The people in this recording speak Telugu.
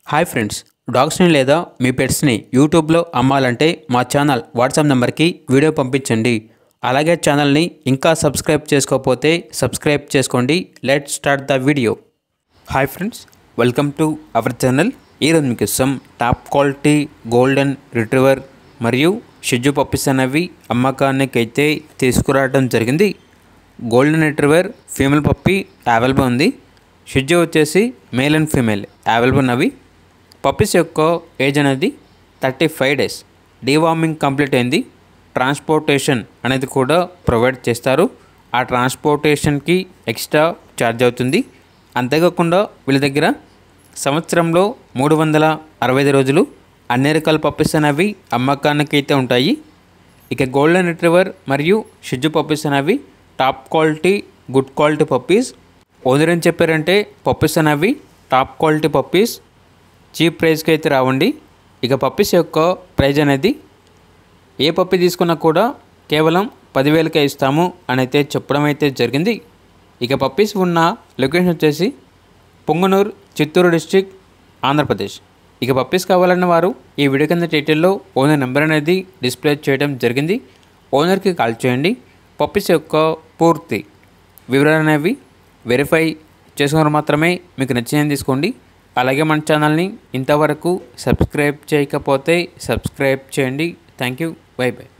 హాయ్ ఫ్రెండ్స్ డాగ్స్ని లేదా మీ పెట్స్ని యూట్యూబ్లో అమ్మాలంటే మా ఛానల్ వాట్సాప్ నెంబర్కి వీడియో పంపించండి అలాగే ఛానల్ని ఇంకా సబ్స్క్రైబ్ చేసుకోకపోతే సబ్స్క్రైబ్ చేసుకోండి let start the video hi friends welcome to our channel ఈరోజు మీకు ఇస్తాం టాప్ క్వాలిటీ గోల్డెన్ రిట్రీవర్ మరియు షిజ్జు పప్పీస్ అనేవి అమ్మకానికి అయితే తీసుకురావడం జరిగింది golden retriever female puppy available ఉంది షిజ్జు వచ్చేసి మేల్ అండ్ ఫీమేల్ అవైలబుల్ ఉన్నవి పప్పీస్ యొక్క ఏజ్ అనేది thirty five days deworming complete అయింది ట్రాన్స్పోర్టేషన్ అనేది కూడా ప్రొవైడ్ చేస్తారు ఆ ట్రాన్స్పోర్టేషన్కి ఎక్స్ట్రా ఛార్జ్ అవుతుంది అంతేకాకుండా వీళ్ళ దగ్గర సంవత్సరంలో మూడు వందల అరవై ఐదు రోజులు అన్ని రకాల పప్పీస్ అనేవి అమ్మకానికి అయితే ఉంటాయి ఇక గోల్డెన్ రిట్రీవర్ మరియు షిజ్జు పప్పీస్ అనేవి top quality good quality puppies owner ఏం చెప్పారంటే పప్పీస్ అనేవి టాప్ క్వాలిటీ పప్పీస్ చీప్ ప్రైస్కి అయితే రావండి ఇక పప్పీస్ యొక్క ప్రైజ్ అనేది ఏ పప్పి తీసుకున్నా కూడా కేవలం పదివేలకే ఇస్తాము అని అయితే చెప్పడం అయితే జరిగింది ఇక పప్పీస్ ఉన్న లొకేషన్ వచ్చేసి పొంగనూరు చిత్తూరు డిస్టిక్ ఆంధ్రప్రదేశ్ ఇక పప్పీస్ కావాలన్న వారు ఈ వీడియో కింద టైటిల్లో ఓనర్ నెంబర్ అనేది డిస్ప్లే చేయడం జరిగింది ఓనర్కి కాల్ చేయండి పప్పీస్ యొక్క పూర్తి వివరాలు అనేవి వెరిఫై చేసుకున్నారు మాత్రమే మీకు నచ్చిందని తీసుకోండి అలాగే మన ఛానల్ని ఇంతవరకు సబ్స్క్రైబ్ చేయకపోతే సబ్స్క్రైబ్ చేయండి థ్యాంక్ యూ బై బై